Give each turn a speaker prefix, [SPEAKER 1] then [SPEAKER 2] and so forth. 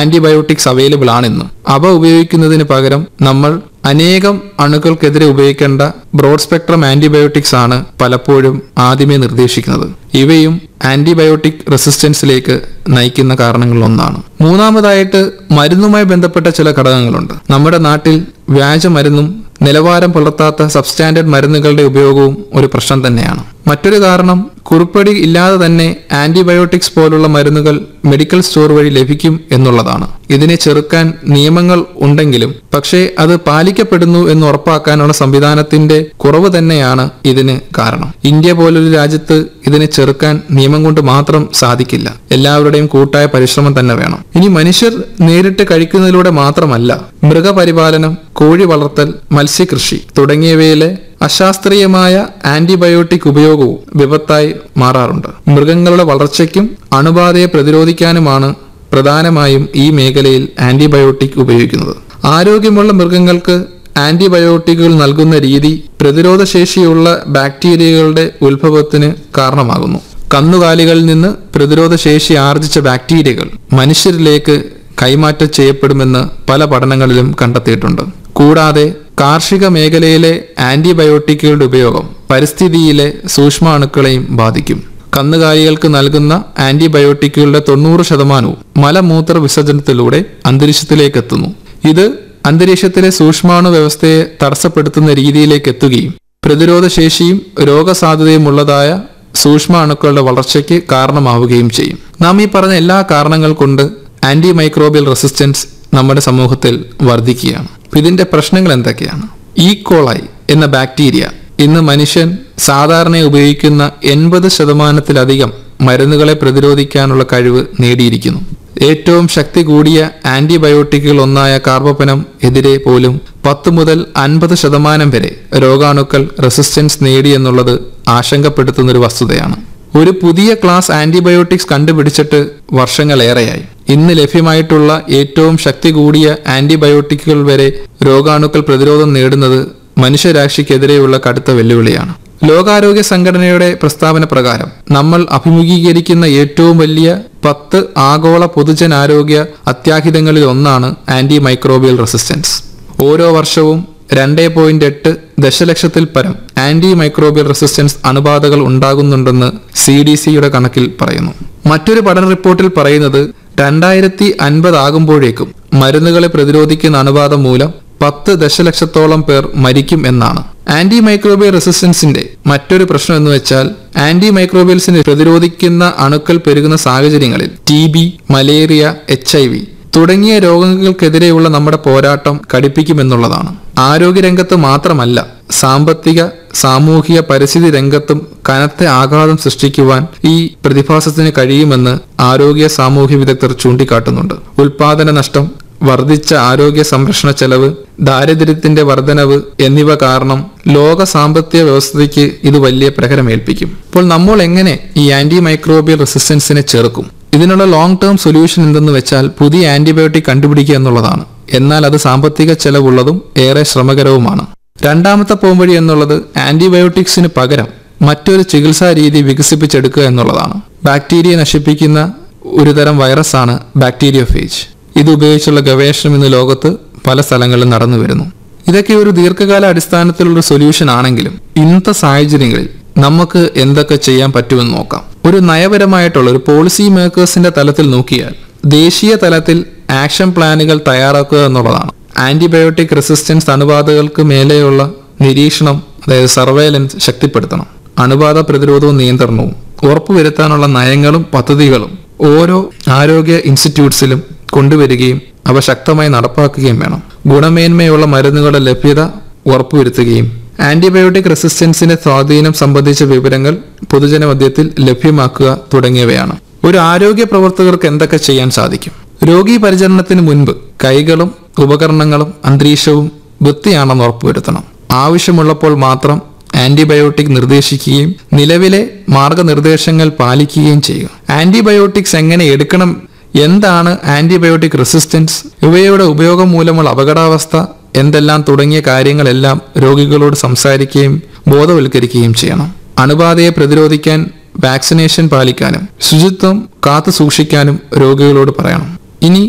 [SPEAKER 1] antibiotics available ആണെന്ന് അവ ഉപയോഗിക്കുന്നതിന് പകരം നമ്മൾ അനേകം അണുക്കൾക്കെതിരെ ഉപയോഗിക്കേണ്ട ബ്രോഡ് സ്പെക്ട്രം ആന്റിബയോട്ടിക്സ് ആണ് പലപ്പോഴും ആദ്യമേ നിർദ്ദേശിക്കുന്നത് ഇവയും ആന്റിബയോട്ടിക് റെസിസ്റ്റൻസിലേക്ക് നയിക്കുന്ന കാരണങ്ങളിൽ ഒന്നാണ് മൂന്നാമതായിട്ട് മരുന്നുമായി ബന്ധപ്പെട്ട ചില ഘടകങ്ങളുണ്ട് നമ്മുടെ നാട്ടിൽ വ്യാജ മരുന്നും നിലവാരം പുലർത്താത്ത സബ്സ്റ്റാൻഡേർഡ് മരുന്നുകളുടെ ഉപയോഗവും ഒരു പ്രശ്നം തന്നെയാണ് മറ്റൊരു കാരണം കുറിപ്പടി ഇല്ലാതെ തന്നെ ആന്റിബയോട്ടിക്സ് പോലുള്ള മരുന്നുകൾ മെഡിക്കൽ സ്റ്റോർ വഴി ലഭിക്കും എന്നുള്ളതാണ് ഇതിനെ ചെറുക്കാൻ നിയമങ്ങൾ ഉണ്ടെങ്കിലും പക്ഷേ അത് പാലിക്കപ്പെടുന്നു എന്ന് ഉറപ്പാക്കാനുള്ള സംവിധാനത്തിന്റെ കുറവ് തന്നെയാണ് ഇതിന് കാരണം ഇന്ത്യ പോലൊരു രാജ്യത്ത് ഇതിനെ ചെറുക്കാൻ നിയമം കൊണ്ട് മാത്രം സാധിക്കില്ല എല്ലാവരുടെയും കൂട്ടായ പരിശ്രമം തന്നെ വേണം ഇനി മനുഷ്യർ നേരിട്ട് കഴിക്കുന്നതിലൂടെ മാത്രമല്ല മൃഗപരിപാലനം കോഴി വളർത്തൽ മത്സ്യകൃഷി തുടങ്ങിയവയിലെ അശാസ്ത്രീയമായ ആന്റിബയോട്ടിക് ഉപയോഗവും വിപത്തായി മാറാറുണ്ട് മൃഗങ്ങളുടെ വളർച്ചയ്ക്കും അണുബാധയെ പ്രതിരോധിക്കാനുമാണ് പ്രധാനമായും ഈ മേഖലയിൽ ആന്റിബയോട്ടിക് ഉപയോഗിക്കുന്നത് ആരോഗ്യമുള്ള മൃഗങ്ങൾക്ക് ആന്റിബയോട്ടിക്കുകൾ നൽകുന്ന രീതി പ്രതിരോധശേഷിയുള്ള ബാക്ടീരിയകളുടെ ഉത്ഭവത്തിന് കാരണമാകുന്നു കന്നുകാലികളിൽ നിന്ന് പ്രതിരോധശേഷി ആർജിച്ച ബാക്ടീരിയകൾ മനുഷ്യരിലേക്ക് കൈമാറ്റം ചെയ്യപ്പെടുമെന്ന് പല പഠനങ്ങളിലും കണ്ടെത്തിയിട്ടുണ്ട് കൂടാതെ കാർഷിക മേഖലയിലെ ആന്റിബയോട്ടിക്കുകളുടെ ഉപയോഗം പരിസ്ഥിതിയിലെ സൂക്ഷ്മാണുക്കളെയും ബാധിക്കും കന്നുകാലികൾക്ക് നൽകുന്ന ആന്റിബയോട്ടിക്കുകളുടെ തൊണ്ണൂറ് ശതമാനവും മലമൂത്ര വിസർജനത്തിലൂടെ അന്തരീക്ഷത്തിലേക്ക് എത്തുന്നു ഇത് അന്തരീക്ഷത്തിലെ സൂക്ഷ്മാണു വ്യവസ്ഥയെ തടസ്സപ്പെടുത്തുന്ന രീതിയിലേക്ക് എത്തുകയും പ്രതിരോധശേഷിയും രോഗസാധ്യതയും ഉള്ളതായ സൂക്ഷ്മാണുക്കളുടെ വളർച്ചയ്ക്ക് കാരണമാവുകയും ചെയ്യും നാം ഈ പറഞ്ഞ എല്ലാ കാരണങ്ങൾ കൊണ്ട് ആന്റി മൈക്രോബിയൽ റെസിസ്റ്റൻസ് നമ്മുടെ സമൂഹത്തിൽ വർദ്ധിക്കുകയാണ് അപ്പൊ ഇതിന്റെ പ്രശ്നങ്ങൾ എന്തൊക്കെയാണ് ഈ കോളായി എന്ന ബാക്ടീരിയ ഇന്ന് മനുഷ്യൻ സാധാരണ ഉപയോഗിക്കുന്ന എൺപത് ശതമാനത്തിലധികം മരുന്നുകളെ പ്രതിരോധിക്കാനുള്ള കഴിവ് നേടിയിരിക്കുന്നു ഏറ്റവും ശക്തി കൂടിയ ആന്റിബയോട്ടിക്കുകൾ ഒന്നായ കാർബപ്പനം എതിരെ പോലും പത്ത് മുതൽ അൻപത് ശതമാനം വരെ രോഗാണുക്കൾ റെസിസ്റ്റൻസ് നേടിയെന്നുള്ളത് ആശങ്കപ്പെടുത്തുന്ന ഒരു വസ്തുതയാണ് ഒരു പുതിയ ക്ലാസ് ആന്റിബയോട്ടിക്സ് കണ്ടുപിടിച്ചിട്ട് വർഷങ്ങളേറെയായി ഇന്ന് ലഭ്യമായിട്ടുള്ള ഏറ്റവും ശക്തി കൂടിയ ആന്റിബയോട്ടിക്കുകൾ വരെ രോഗാണുക്കൾ പ്രതിരോധം നേടുന്നത് മനുഷ്യരാശിക്കെതിരെയുള്ള കടുത്ത വെല്ലുവിളിയാണ് ലോകാരോഗ്യ സംഘടനയുടെ പ്രസ്താവന പ്രകാരം നമ്മൾ അഭിമുഖീകരിക്കുന്ന ഏറ്റവും വലിയ പത്ത് ആഗോള പൊതുജനാരോഗ്യ അത്യാഹിതങ്ങളിൽ ഒന്നാണ് ആന്റി മൈക്രോബിയൽ റെസിസ്റ്റൻസ് ഓരോ വർഷവും രണ്ടേ പോയിന്റ് എട്ട് ദശലക്ഷത്തിൽ പരം ആന്റി മൈക്രോബിയൽ റെസിസ്റ്റൻസ് അണുബാധകൾ ഉണ്ടാകുന്നുണ്ടെന്ന് സി ഡി സിയുടെ കണക്കിൽ പറയുന്നു മറ്റൊരു പഠന റിപ്പോർട്ടിൽ പറയുന്നത് രണ്ടായിരത്തി അൻപത് ആകുമ്പോഴേക്കും മരുന്നുകളെ പ്രതിരോധിക്കുന്ന അണുബാധ മൂലം പത്ത് ദശലക്ഷത്തോളം പേർ മരിക്കും എന്നാണ് ആന്റി മൈക്രോബിയൽ റെസിസ്റ്റൻസിന്റെ മറ്റൊരു പ്രശ്നം എന്ന് വെച്ചാൽ ആന്റി മൈക്രോബിയൽസിനെ പ്രതിരോധിക്കുന്ന അണുക്കൾ പെരുകുന്ന സാഹചര്യങ്ങളിൽ T B malaria H I V തുടങ്ങിയ രോഗങ്ങൾക്കെതിരെയുള്ള നമ്മുടെ പോരാട്ടം കടുപ്പിക്കുമെന്നുള്ളതാണ് ആരോഗ്യരംഗത്ത് മാത്രമല്ല സാമ്പത്തിക സാമൂഹിക പരിസ്ഥിതി രംഗത്തും കനത്ത ആഘാതം സൃഷ്ടിക്കുവാൻ ഈ പ്രതിഭാസത്തിന് കഴിയുമെന്ന് ആരോഗ്യ സാമൂഹ്യ വിദഗ്ധർ ചൂണ്ടിക്കാട്ടുന്നുണ്ട് ഉൽപാദന നഷ്ടം വർദ്ധിച്ച ആരോഗ്യ സംരക്ഷണ ചെലവ് ദാരിദ്ര്യത്തിന്റെ വർധനവ് എന്നിവ കാരണം ലോക സാമ്പത്തിക വ്യവസ്ഥയ്ക്ക് ഇത് വലിയ പ്രഹരമേൽപ്പിക്കും അപ്പോൾ നമ്മൾ എങ്ങനെ ഈ ആന്റി മൈക്രോബിയൽ റെസിസ്റ്റൻസിനെ ചെറുക്കും ഇതിനുള്ള ലോങ് ടേം സൊല്യൂഷൻ എന്തെന്ന് വെച്ചാൽ പുതിയ ആന്റിബയോട്ടിക് കണ്ടുപിടിക്കുക എന്നുള്ളതാണ് എന്നാൽ അത് സാമ്പത്തിക ചെലവുള്ളതും ഏറെ ശ്രമകരവുമാണ് രണ്ടാമത്തെ പോംവഴി എന്നുള്ളത് ആന്റിബയോട്ടിക്സിന് പകരം മറ്റൊരു ചികിത്സാ രീതി വികസിപ്പിച്ചെടുക്കുക എന്നുള്ളതാണ് ബാക്ടീരിയ നശിപ്പിക്കുന്ന ഒരുതരം വൈറസാണ് ബാക്ടീരിയോഫേജ് ഇത് ഉപയോഗിച്ചുള്ള ഗവേഷണം ഇന്ന് ലോകത്ത് പല സ്ഥലങ്ങളിലും നടന്നു വരുന്നു ഇതൊക്കെ ഒരു ദീർഘകാല അടിസ്ഥാനത്തിലുള്ള സൊല്യൂഷൻ ആണെങ്കിലും ഇന്നത്തെ സാഹചര്യങ്ങളിൽ നമുക്ക് എന്തൊക്കെ ചെയ്യാൻ പറ്റുമെന്ന് നോക്കാം ഒരു നയപരമായിട്ടുള്ള ഒരു പോളിസി മേക്കേഴ്സിന്റെ തലത്തിൽ നോക്കിയാൽ ദേശീയ തലത്തിൽ ആക്ഷൻ പ്ലാനുകൾ തയ്യാറാക്കുക എന്നുള്ളതാണ് ആന്റിബയോട്ടിക് റെസിസ്റ്റൻസ് അണുബാധകൾക്ക് മേലെയുള്ള നിരീക്ഷണം അതായത് സർവേലൻസ് ശക്തിപ്പെടുത്തണം അണുബാധ പ്രതിരോധവും നിയന്ത്രണവും ഉറപ്പുവരുത്താനുള്ള നയങ്ങളും പദ്ധതികളും ഓരോ ആരോഗ്യ ഇൻസ്റ്റിറ്റ്യൂട്ട്സിലും കൊണ്ടുവരികയും അവ ശക്തമായി നടപ്പാക്കുകയും വേണം ഗുണമേന്മയുള്ള മരുന്നുകളുടെ ലഭ്യത ഉറപ്പുവരുത്തുകയും ആന്റിബയോട്ടിക് റെസിസ്റ്റൻസിന്റെ സ്വാധീനം സംബന്ധിച്ച വിവരങ്ങൾ പൊതുജനമധ്യത്തിൽ ലഭ്യമാക്കുക തുടങ്ങിയവയാണ് ഒരു ആരോഗ്യ പ്രവർത്തകർക്ക് എന്തൊക്കെ ചെയ്യാൻ സാധിക്കും രോഗി പരിചരണത്തിന് മുൻപ് കൈകളും ഉപകരണങ്ങളും അന്തരീക്ഷവും വൃത്തിയാണെന്ന് ഉറപ്പുവരുത്തണം ആവശ്യമുള്ളപ്പോൾ മാത്രം ആന്റിബയോട്ടിക് നിർദ്ദേശിക്കുകയും നിലവിലെ മാർഗനിർദ്ദേശങ്ങൾ പാലിക്കുകയും ചെയ്യുക ആന്റിബയോട്ടിക്സ് എങ്ങനെ എടുക്കണം എന്താണ് ആന്റിബയോട്ടിക് റെസിസ്റ്റൻസ് ഇവയുടെ ഉപയോഗം മൂലമുള്ള അപകടാവസ്ഥ എന്തെല്ലാം തുടങ്ങിയ കാര്യങ്ങളെല്ലാം രോഗികളോട് സംസാരിക്കുകയും ബോധവൽക്കരിക്കുകയും ചെയ്യണം അണുബാധയെ പ്രതിരോധിക്കാൻ വാക്സിനേഷൻ പാലിക്കാനും ശുചിത്വം കാത്തു സൂക്ഷിക്കാനും രോഗികളോട് പറയണം ഇനി